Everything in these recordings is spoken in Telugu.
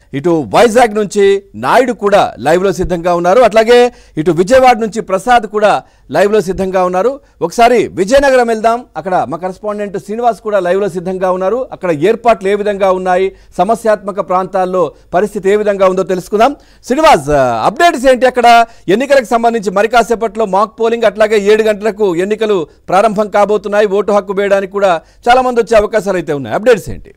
ఇటు వైజాగ్ నుంచి నాయుడు కూడా లైవ్లో సిద్ధంగా ఉన్నారు అట్లాగే ఇటు విజయవాడ నుంచి ప్రసాద్ కూడా లైవ్లో సిద్ధంగా ఉన్నారు ఒకసారి విజయనగరం వెళ్దాం అక్కడ మా కరెస్పాండెంట్ శ్రీనివాస్ కూడా లైవ్లో సిద్ధంగా ఉన్నారు అక్కడ ఏర్పాట్లు ఏ విధంగా ఉన్నాయి సమస్యాత్మక ప్రాంతాల్లో పరిస్థితి ఏ విధంగా ఉందో తెలుసుకుందాం శ్రీనివాస్ అప్డేట్స్ ఏంటి అక్కడ ఎన్నికలకు సంబంధించి మరి కాసేపట్లో మాక్ పోలింగ్ అట్లాగే ఏడు గంటలకు ఎన్నికలు ప్రారంభం కాబోతున్నాయి ఓటు హక్కు వేయడానికి కూడా చాలా మంది వచ్చే అవకాశాలు అయితే ఉన్నాయి అప్డేట్స్ ఏంటి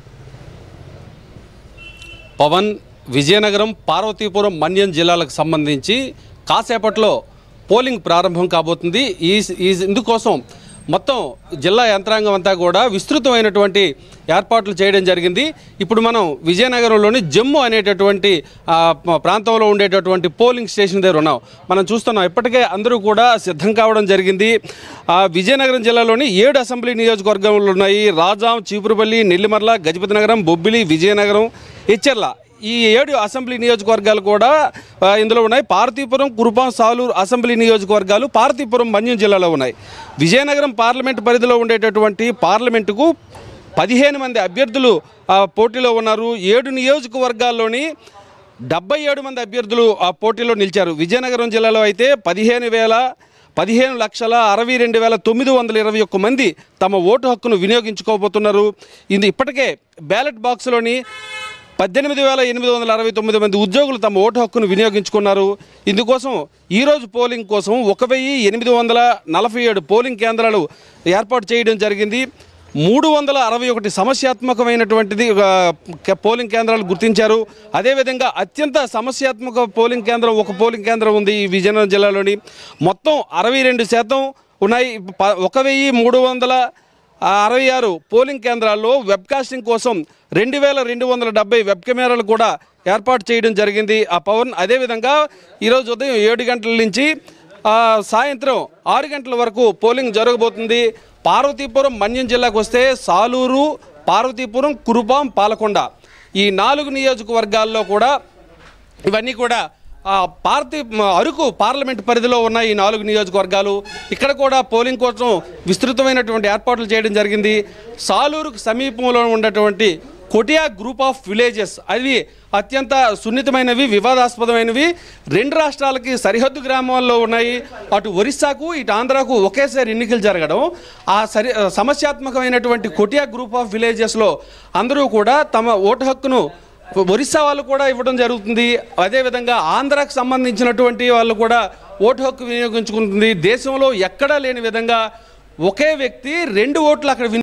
పవన్ విజయనగరం పార్వతీపురం మన్యం జిల్లాలకు సంబంధించి కాసేపట్లో పోలింగ్ ప్రారంభం కాబోతుంది ఈ ఈ ఇందుకోసం మొత్తం జిల్లా యంత్రాంగం అంతా కూడా విస్తృతమైనటువంటి ఏర్పాట్లు చేయడం జరిగింది ఇప్పుడు మనం విజయనగరంలోని జమ్ము అనేటటువంటి ఆ, ప- ప్రాంతంలో ఉండేటటువంటి పోలింగ్ స్టేషన్ దగ్గర ఉన్నాం మనం చూస్తున్నాం ఇప్పటికే అందరూ కూడా సిద్ధం కావడం జరిగింది ఆ, విజయనగరం జిల్లాలోని ఏడు అసెంబ్లీ నియోజకవర్గంలో ఉన్నాయి రాజాం చీపురుపల్లి నెల్లిమర్ల గజపతి నగరం బొబ్బిలి విజయనగరం హెచ్చర్ల ఈ ఏడు అసెంబ్లీ నియోజకవర్గాలు కూడా ఆ, ఇందులో ఉన్నాయి పార్తీపురం కురుపాం సాలూరు అసెంబ్లీ నియోజకవర్గాలు పార్తీపురం మన్యం జిల్లాలో ఉన్నాయి విజయనగరం పార్లమెంట్ పరిధిలో ఉండేటటువంటి పార్లమెంటుకు పదిహేను మంది అభ్యర్థులు ఆ, పోటీలో ఉన్నారు ఏడు నియోజకవర్గాల్లోని డెబ్బై ఏడు మంది అభ్యర్థులు ఆ పోటీలో నిలిచారు విజయనగరం జిల్లాలో అయితే పదిహేను వేల పదిహేను లక్షల అరవై రెండు వేల తొమ్మిది వందల ఇరవై ఒక్క మంది తమ ఓటు హక్కును వినియోగించుకోబోతున్నారు ఇది ఇప్పటికే బ్యాలెట్ బాక్స్లోని పద్దెనిమిది వేల ఎనిమిది వందల అరవై తొమ్మిది మంది ఉద్యోగులు తమ ఓటు హక్కును వినియోగించుకున్నారు ఇందుకోసం ఈరోజు పోలింగ్ కోసం ఒక వెయ్యి ఎనిమిది వందల నలభై ఏడు పోలింగ్ కేంద్రాలు ఏర్పాటు చేయడం జరిగింది మూడు వందల అరవై ఒకటి సమస్యాత్మకమైనటువంటిది ఆ, క- పోలింగ్ కేంద్రాలు గుర్తించారు అదేవిధంగా అత్యంత సమస్యాత్మక పోలింగ్ కేంద్రం ఒక పోలింగ్ కేంద్రం ఉంది ఈ విజయనగరం జిల్లాలోని మొత్తం అరవై రెండు శాతం ఉన్నాయి ప- ఒక వెయ్యి మూడు వందల ఆ అరవై ఆరు పోలింగ్ కేంద్రాల్లో వెబ్కాస్టింగ్ కోసం రెండు వేల రెండు వందల డెబ్బై వెబ్ కెమెరాలు కూడా ఏర్పాటు చేయడం జరిగింది ఆ పవన్ అదేవిధంగా ఈరోజు ఉదయం ఏడు గంటల నుంచి ఆ, సాయంత్రం ఆరు గంటల వరకు పోలింగ్ జరగబోతుంది పార్వతీపురం మన్యం జిల్లాకు వస్తే సాలూరు పార్వతీపురం కురుపాం పాలకొండ ఈ నాలుగు నియోజకవర్గాల్లో కూడా ఇవన్నీ కూడా ఆ, పార్టీ మ, అరకు పార్లమెంట్ పరిధిలో ఉన్న ఈ నాలుగు నియోజకవర్గాలు ఇక్కడ కూడా పోలింగ్ కోసం విస్తృతమైనటువంటి ఏర్పాట్లు చేయడం జరిగింది సాలూరుకు సమీపంలో ఉన్నటువంటి కొటియా గ్రూప్ ఆఫ్ విలేజెస్ అవి అత్యంత సున్నితమైనవి వివాదాస్పదమైనవి రెండు రాష్ట్రాలకి సరిహద్దు గ్రామాల్లో ఉన్నాయి అటు ఒరిస్సాకు ఇటు ఆంధ్రాకు ఒకేసారి ఎన్నికలు జరగడం ఆ సరి సమస్యాత్మకమైనటువంటి కొటియా గ్రూప్ ఆఫ్ విలేజెస్లో అందరూ కూడా తమ ఓటు హక్కును ఒరిస్సా వాళ్ళు కూడా ఇవ్వడం జరుగుతుంది అదేవిధంగా ఆంధ్రాకు సంబంధించినటువంటి వాళ్ళు కూడా ఓటు హక్కు వినియోగించుకుంటుంది దేశంలో ఎక్కడా లేని విధంగా ఒకే వ్యక్తి రెండు ఓట్లు అక్కడ విని